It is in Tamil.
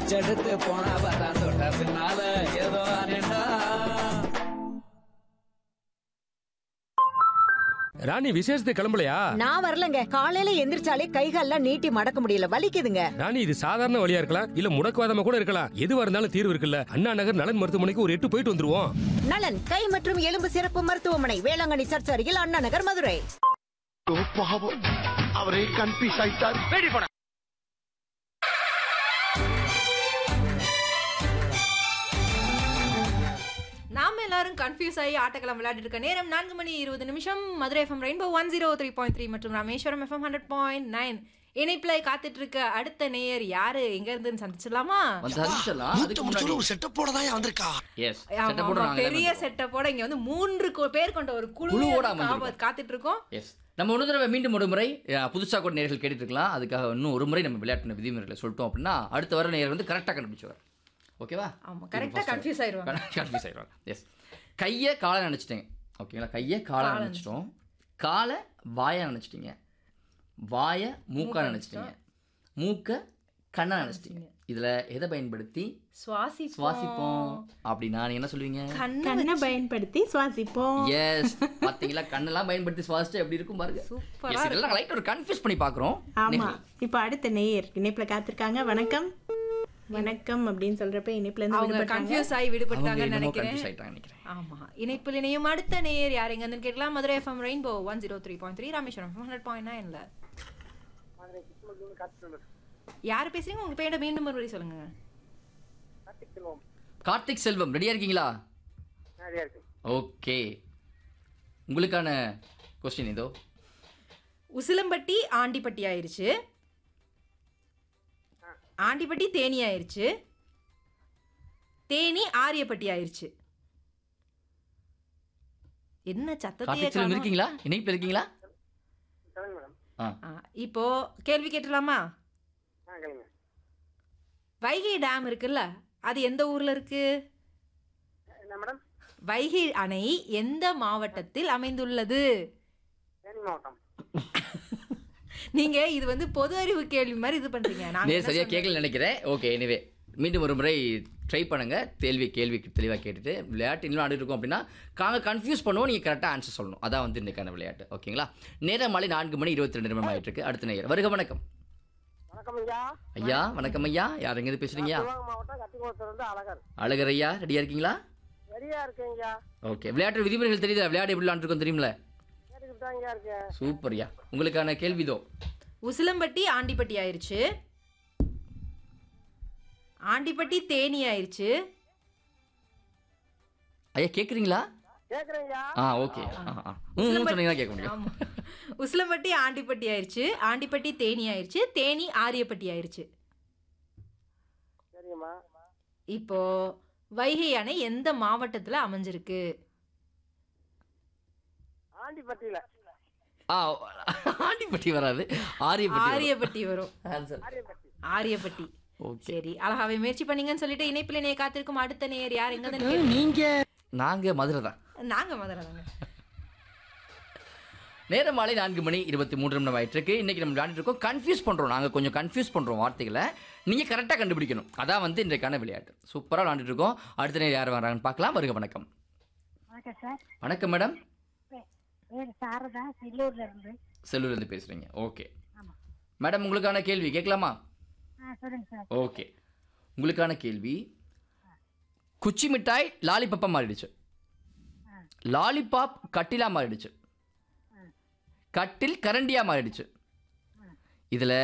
பிச்செடுத்து போனா பார்த்தா தொட்ட பின்னால ஏதோ அனேண்டா ராணி விசேஷத்துக்கு கிளம்பலையா நான் வரலங்க காலையில எந்திரிச்சாலே கைகால்லாம் நீட்டி மடக்க முடியல வலிக்குதுங்க ராணி இது சாதாரண வழியா இருக்கலாம் இல்ல முடக்குவாதமா கூட இருக்கலாம் எதுவா இருந்தாலும் தீர்வு இருக்குல்ல அண்ணா நகர் நலன் மருத்துவமனைக்கு ஒரு எட்டு போயிட்டு வந்துருவோம் நலன் கை மற்றும் எலும்பு சிறப்பு மருத்துவமனை வேளாங்கண்ணி சர்ச் அருகில் அண்ணா நகர் மதுரை பாவம் அவரே கன்ஃபியூஸ் ஆயிட்டார் நாம எல்லாரும் கன்ஃபியூஸ் ஆகி ஆட்டக்களம் விளையாடிட்டு இருக்க நேரம் நான்கு மணி இருபது நிமிஷம் Madurai FM rainbow one zero three point three மற்றும் Rameswaram FM hundred point nine இணைப்புல காத்துட்டு இருக்க அடுத்த நேயர் யாரு எங்க இருந்து சந்திச்சிடலாமா வந்து சந்திச்சிடலாம் அதுக்கு முன்னாடி ஒரு செட்டப்போட தான் வந்திருக்கா எஸ் ஆமா, செட்டப்போட ஆமா, நாங்க பெரிய செட்டப்போட இங்க வந்து மூன்று கொ- பேர் கொண்ட ஒரு குழு குழுவோட அமர்ந்திருக்கோம். காத்துட்டு இருக்கோம் எஸ் நம்ம ஒரு தடவை மீண்டும் ஒரு முறை அஹ், புதுசா கூட நேர்கள் கேட்டுட்டு இருக்கலாம் அதுக்காக இன்னும் ஒரு முறை நம்ம விளையாட்டு விதிமுறைகளை சொல்லிட்டோம் அப்படின்னா அடுத்த வர நேயர் வந்து கரெக்டாக கண்டுபிடிச்சுவார் ஓகேவா ஆமா கரெக்டா கன்ஃபியூஸ் ஆயிருவாங்க கன்ஃபியூஸ் ஆயிடுவாங்க எஸ் கையை காலை நினச்சிட்டேங்க ஓகேங்களா கையை காலை நினச்சிட்டோம் காலை வாயை நினச்சிட்டீங்க வாயை மூக்கா நினச்சிட்டீங்க மூக்க கண்ணா நினச்சிட்டீங்க இதில் எதை பயன்படுத்தி சுவாசி சுவாசிப்போம் அப்படின்னா நீங்க என்ன சொல்லுவீங்க கண்ணை பயன்படுத்தி சுவாசிப்போம் எஸ் பாத்தீங்களா கண்ணெல்லாம் பயன்படுத்தி சுவாசிச்சா எப்படி இருக்கும் பாருங்க சூப்பரா Yes, இதெல்லாம் லைட் ஒரு கன்ஃபியூஸ் பண்ணி பாக்குறோம் ஆமா இப்போ அடுத்த நேயர் இணைப்புல காத்திருக்காங்க வணக்கம் வணக்கம் அப்படின்னு சொல்றப்ப இணைப்புல இருந்து அவங்க விடுபட்டாங்க கன்ஃபியூஸ் ஆகி அவங்க விடுபட்டாங்கன்னு என்னமோ நினைக்கிறேன் கன்ஃபியூஸ் ஆயிட்டாங்க நினைக்கிறேன் ஆமா இணைப்பில் இணையும் அடுத்த நேயர் யார் எங்கன்னு கேட்கலாம் Madurai FM rainbow one zero three point three Rameswaram hundred point நைன்ல யார் பேசுறீங்க உங்க பேரை மீண்டும் மறுபடியும் சொல்லுங்க கார்த்திக் செல்வம் ரெடியா இருக்கீங்களா ஓகே உங்களுக்கான கொஸ்டின் இதோ உசிலம்பட்டி ஆண்டிப்பட்டி ஆயிருச்சு ஆண்டிப்பட்டி தேனி ஆயிருச்சு தேனி ஆரியப்பட்டி ஆயிருச்சு என்ன சத்தத்தையே கார்த்திக் செல்வம் காணோம். இருக்கீங்களா இணைப்பில் இருக்கீங்களா ஆ ஆ, இப்போ கேள்வி கேட்டலாமா வைகை டேம் இருக்குல்ல அது எந்த ஊர்ல இருக்கு வைகை அணை எந்த மாவட்டத்தில் அமைந்துள்ளது நீங்க இது வந்து பொது அறிவு கேள்வி மாதிரி இது பண்றீங்க நாங்க நேர் என்ன சரியா சொன்னோம்? கேட்கல நினைக்கிறேன் ஓகே எனிவே மீண்டும் ஒரு முறை ட்ரை பண்ணுங்க கேள்வி கேள்விக்கு தெளிவாக கேட்டுட்டு விளையாட்டு இன்னும் ஆடிட்டு இருக்கோம் அப்படின்னா நாங்கள் கன்ஃபியூஸ் பண்ணுவோம் நீங்கள் கரெக்டாக ஆன்சர் சொல்லணும் அதான் வந்து இன்னைக்கான விளையாட்டு ஓகேங்களா நேரம் மாலை நான்கு மணி இருபத்தி ரெண்டு நிமிடம் ஆயிட்டு இருக்கு அடுத்த நேரம் வருக வணக்கம் வணக்கம் ஐயா ஐயா வணக்கம் ஐயா யார் எங்கேருந்து பேசுறீங்க சிவகங்கை மாவட்டம் கத்திக்குளத்துல இருந்து அழகர் அழகர் ஐயா ரெடியா இருக்கீங்களா ரெடியா இருக்கேன் ஐயா ஓகே விளையாட்டு விதிமுறைகள் தெரியுதா விளையாட்டு எப்படி விளையாண்டுருக்கோம் தெரியுமில கேட்டுக்கிட்டு தான் ஐயா இருக்கேன் சூப்பர் ஐயா உங்களுக்கான கேள்விதோ உசிலம்பட்டி ஆண்டிப்பட்டி ஆயிருச்சு ஆண்டிப்பட்டி தேனி ஆயிருச்சு ஐயா கேட்குறீங்களா கேக்குறேன் ஐயா ஆ ஓகே ஆ ஆ ம் ம் சொன்னீங்கன்னா கேட்க முடியும் ஆமா உசிலம்பட்டி ஆண்டிப்பட்டி ஆயிருச்சு ஆண்டிப்பட்டி தேனி ஆயிருச்சு தேனி ஆரியப்பட்டி ஆயிருச்சு சரிம்மா இப்போ வைகை அணை எந்த மாவட்டத்துல அமைஞ்சிருக்கு ஆண்டிப்பட்டியில ஆ ஆண்டிப்பட்டி வராது ஆரியப்பட்டி ஆரியப்பட்டி வரும் ஆன்சர் ஆண்டிப்பட்டி ஆரியப்பட்டி ஓகே சரி அழகாவே முயற்சி பண்ணீங்கன்னு சொல்லிட்டு இணைப்பில் இணைய காத்திருக்கும் அடுத்த நேயர் யார் எங்க நீங்க நாங்க மதுரை தான் நாங்க மதுரை தாங்க நேரம் மாலை நான்கு மணி இருபத்தி மூன்று நிமிடம் ஆயிட்டு இருக்கு இன்னைக்கு நம்ம விளையாண்டுட்டு இருக்கோம் கன்ஃபியூஸ் பண்றோம் நாங்க கொஞ்சம் கன்ஃபியூஸ் பண்றோம் வார்த்தைகளை நீங்க கரெக்டாக கண்டுபிடிக்கணும் அதான் வந்து இன்றைக்கான விளையாட்டு சூப்பரா விளையாண்டுட்டு இருக்கோம் அடுத்த நேரம் யார் வராங்கன்னு பார்க்கலாம் வருக வணக்கம் வணக்கம் சார் வணக்கம் மேடம் பேர் சாரதா செல்லூர்ல இருந்து செல்லூர்ல இருந்து பேசுறீங்க ஓகே மேடம் உங்களுக்கான கேள்வி கேட்கலாமா ஆ சொல்லுங்க சார் ஓகே உங்களுக்கான கேள்வி குச்சி மிட்டாய் லாலிபப்பா மாறிடுச்சு லாலிபாப் கட்டிலா மாறிடுச்சு கட்டில் கரண்டியா மாறிடுச்சு இதுல